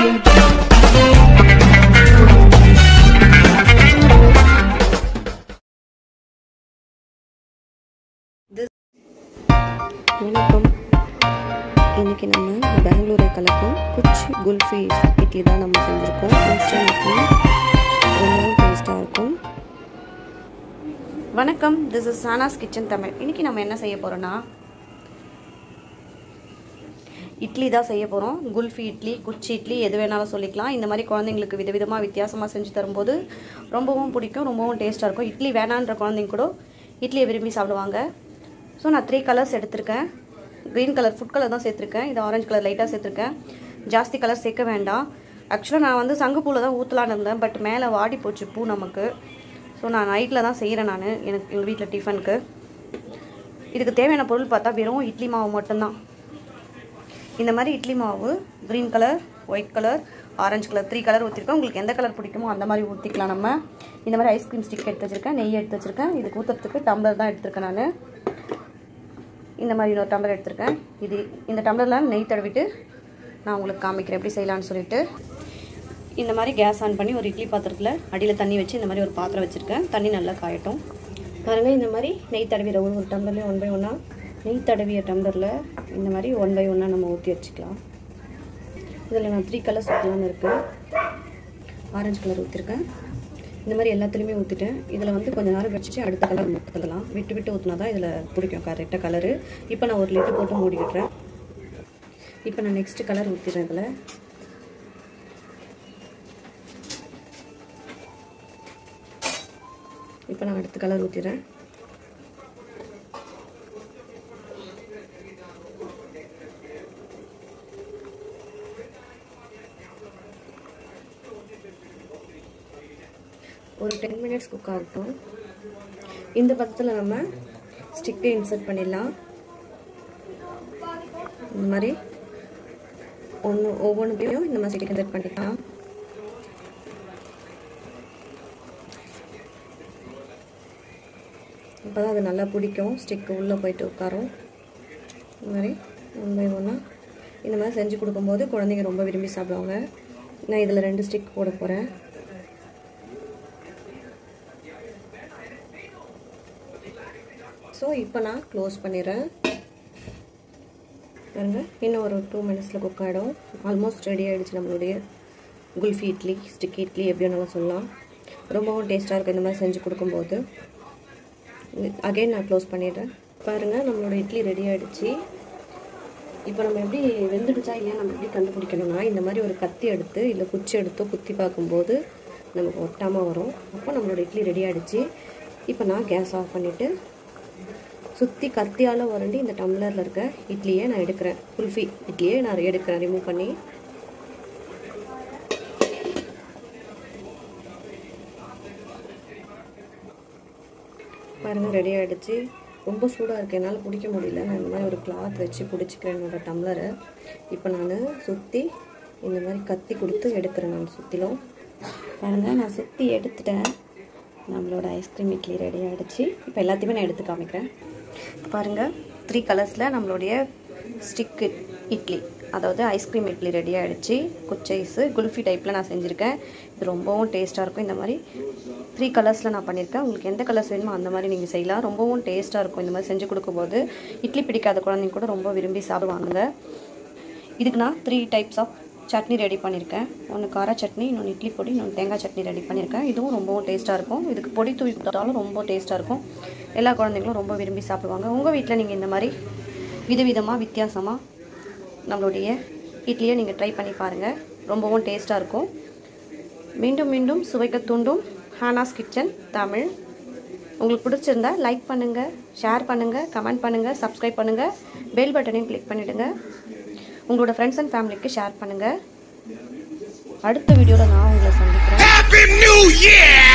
வணக்கம் இன்னைக்கு நம்ம பெங்களூரை கலக்கும் குச்சி குல்ஃபி இட்லி தான் நம்ம செஞ்சுருக்கோம் இன்ஸ்டன்ட் இட்லி ரொம்பவும் டேஸ்ட்டாக இருக்கும் வணக்கம் this is Sana's kitchen Tamil இன்றைக்கி நம்ம என்ன செய்ய போகிறோன்னா இட்லி தான் செய்ய போகிறோம் குல்ஃபி இட்லி குச்சி இட்லி எது வேணாலும் சொல்லிக்கலாம் இந்த மாதிரி குழந்தைங்களுக்கு விதவிதமாக வித்தியாசமாக செஞ்சு தரும்போது ரொம்பவும் பிடிக்கும் ரொம்பவும் டேஸ்ட்டாக இருக்கும் இட்லி வேணான்ற குழந்தைங்க கூட இட்லியை விரும்பி சாப்பிடுவாங்க ஸோ நான் த்ரீ கலர்ஸ் எடுத்திருக்கேன் க்ரீன் கலர் ஃபுட் கலர் தான் சேர்த்துருக்கேன் இது ஆரஞ்சு கலர் லைட்டாக சேர்த்துருக்கேன் ஜாஸ்தி கலர் சேர்க்க வேண்டாம் ஆக்சுவலாக நான் வந்து சங்குப்பூவில் தான் ஊற்றலான்னு இருந்தேன் பட் மேலே வாடி போச்சு பூ நமக்கு ஸோ நான் நைட்டில் தான் செய்கிறேன் நான் எனக்கு எங்கள் வீட்டில் டிஃபனுக்கு இதுக்கு தேவையான பொருள் பார்த்தா வெறும் இட்லி மாவு மட்டும்தான் இந்த மாதிரி இட்லி மாவு green colour white colour orange colour three colour ஊற்றிருக்கேன் உங்களுக்கு எந்த கலர் பிடிக்குமோ அந்த மாதிரி ஊற்றிக்கலாம் நம்ம இந்த மாதிரி ஐஸ்கிரீம் ஸ்டிக் எடுத்து வச்சுருக்கேன் நெய் எடுத்து வச்சுருக்கேன் இதுக்கு ஊற்றுறதுக்கு டம்ளர் தான் எடுத்திருக்கேன் நான் இந்த மாதிரி இன்னொரு டம்ளர் எடுத்திருக்கேன் இது இந்த டம்ளரில் நெய் தடவிட்டு நான் உங்களுக்கு காமிக்கிறேன் எப்படி செய்யலான்னு சொல்லிட்டு இந்த மாதிரி கேஸ் ஆன் பண்ணி ஒரு இட்லி பாத்திரத்தில் அடியில் தண்ணி வச்சு இந்த மாதிரி ஒரு பாத்திரம் வச்சுருக்கேன் தண்ணி நல்லா காயட்டும் பாருங்கள் இந்த மாதிரி நெய் தடவிற ஒரு ஒரு டம்ளர்லேயும் ஒன் பை ஒன்னாக நெய் தடவிய டம்ளரில் இந்த மாதிரி ஒன் பை ஒன்னாக நம்ம ஊற்றி வச்சுக்கலாம் இதில் நான் த்ரீ கலர்ஸ் ஊற்றலான்னு இருக்கேன் ஆரஞ்சு கலர் ஊற்றிருக்கேன் இந்த மாதிரி எல்லாத்துலேயுமே ஊற்றிட்டேன் இதில் வந்து கொஞ்சம் நேரம் வச்சுட்டு அடுத்த கலர் ஊற்றலாம் விட்டு விட்டு ஊற்றினா தான் இதில் பிடிக்கும் கரெக்டாக கலரு இப்போ நான் ஒரு லிட்டர் போட்டு மூடிக்கிட்டுறேன் இப்போ நான் நெக்ஸ்ட்டு கலர் ஊற்றிடுறேன் இதில் இப்போ நான் அடுத்த கலர் ஊற்றிடுறேன் ஒரு டென் மினிட்ஸ் குக் ஆகட்டும் இந்த பக்கத்தில் நம்ம ஸ்டிக்கை இன்சர்ட் பண்ணிடலாம் இந்த மாதிரி ஒன்று ஒவ்வொன்றுத்தையும் இந்த மாதிரி ஸ்டிக் இன்சர்ட் பண்ணிக்கலாம் அப்போ தான் அது நல்லா பிடிக்கும் ஸ்டிக்கு உள்ளே போயிட்டு உட்காரும் இந்த மாதிரி ஒன் பை ஒன்னாக இந்த மாதிரி செஞ்சு கொடுக்கும்போது குழந்தைங்க ரொம்ப விரும்பி சாப்பிடுவாங்க நான் இதில் ரெண்டு ஸ்டிக் போட போகிறேன் ஸோ இப்போ நான் க்ளோஸ் பண்ணிடுறேன் பாருங்க இன்னும் ஒரு டூ மினிட்ஸில் குக் ஆகிடும் ஆல்மோஸ்ட் ரெடி ஆகிடுச்சு நம்மளுடைய குல்ஃபி இட்லி ஸ்டிக் இட்லி எப்படி வேணாலும் சொல்லலாம் ரொம்பவும் டேஸ்ட்டாக இருக்கும் இந்த மாதிரி செஞ்சு கொடுக்கும்போது அகைன் நான் க்ளோஸ் பண்ணிடுறேன் பாருங்கள் நம்மளோட இட்லி ரெடி ஆகிடுச்சு இப்போ நம்ம எப்படி வெந்துடுச்சா இல்லையா நம்ம எப்படி கண்டுபிடிக்கணும்னா இந்த மாதிரி ஒரு கத்தி எடுத்து இல்லை குச்சி எடுத்து குத்தி பார்க்கும்போது நமக்கு ஒட்டாமல் வரும் அப்போ நம்மளோட இட்லி ரெடி ஆகிடுச்சு இப்போ நான் கேஸ் ஆஃப் பண்ணிவிட்டு சுற்றி கத்தியால் உரண்டி இந்த டம்ளரில் இருக்க இட்லியை நான் எடுக்கிறேன் குல்ஃபி இட்லியை நான் எடுக்கிறேன் ரிமூவ் பண்ணி பாருங்கள் ரெடி ஆகிடுச்சு ரொம்ப சூடாக இருக்குது என்னால் பிடிக்க முடியல நான் இந்த மாதிரி ஒரு கிளாத் வச்சு பிடிச்சிக்கிறேன் என்னோடய டம்ளரை இப்போ நான் சுற்றி இந்த மாதிரி கத்தி கொடுத்து எடுக்கிறேன் நான் சுற்றிலும் பாருங்கள் நான் சுற்றி எடுத்துட்டேன் நம்மளோட ஐஸ்கிரீம் இட்லி ரெடி ஆகிடுச்சு இப்போ எல்லாத்தையுமே நான் எடுத்து காமிக்கிறேன் பாருங்கள் த்ரீ கலர்ஸில் நம்மளுடைய ஸ்டிக் இட்லி அதாவது ஐஸ்கிரீம் இட்லி ரெடி ஆகிடுச்சு குச்சைஸு குல்ஃபி டைப்பில் நான் செஞ்சுருக்கேன் இது ரொம்பவும் டேஸ்ட்டாக இருக்கும் இந்த மாதிரி த்ரீ கலர்ஸில் நான் பண்ணியிருக்கேன் உங்களுக்கு எந்த கலர்ஸ் வேணுமோ அந்த மாதிரி நீங்கள் செய்யலாம் ரொம்பவும் டேஸ்ட்டாக இருக்கும் இந்த மாதிரி செஞ்சு கொடுக்கும்போது இட்லி பிடிக்காத குழந்தைங்க கூட ரொம்ப விரும்பி சாப்பிடுவாங்க இதுக்கு நான் three types of chutney ready பண்ணியிருக்கேன் ஒன்று கார சட்னி இன்னொன்று இட்லி பொடி இன்னொன்று தேங்காய் சட்னி ரெடி பண்ணியிருக்கேன் இதுவும் ரொம்பவும் டேஸ்ட்டாக இருக்கும் இதுக்கு பொடி தூவி கொடுத்தாலும் ரொம்ப டேஸ்ட்டாக இருக்கும் எல்லா குழந்தைங்களும் ரொம்ப விரும்பி சாப்பிடுவாங்க உங்கள் வீட்டில் நீங்கள் இந்த மாதிரி விதவிதமாக வித்தியாசமாக நம்மளுடைய இட்லியை நீங்கள் ட்ரை பண்ணி பாருங்கள் ரொம்பவும் டேஸ்ட்டாக இருக்கும் மீண்டும் மீண்டும் சுவைக்க தூண்டும் ஹானாஸ் கிச்சன் தமிழ் உங்களுக்கு பிடிச்சிருந்தா லைக் பண்ணுங்கள் ஷேர் பண்ணுங்கள் கமெண்ட் பண்ணுங்கள் சப்ஸ்கிரைப் பண்ணுங்கள் பெல் பட்டனையும் கிளிக் பண்ணிவிடுங்க உங்களோட ஃப்ரெண்ட்ஸ் அண்ட் ஃபேமிலிக்கு ஷேர் பண்ணுங்கள் அடுத்த வீடியோவில் நான் உங்களை சந்திக்கிறேன் Happy New Year!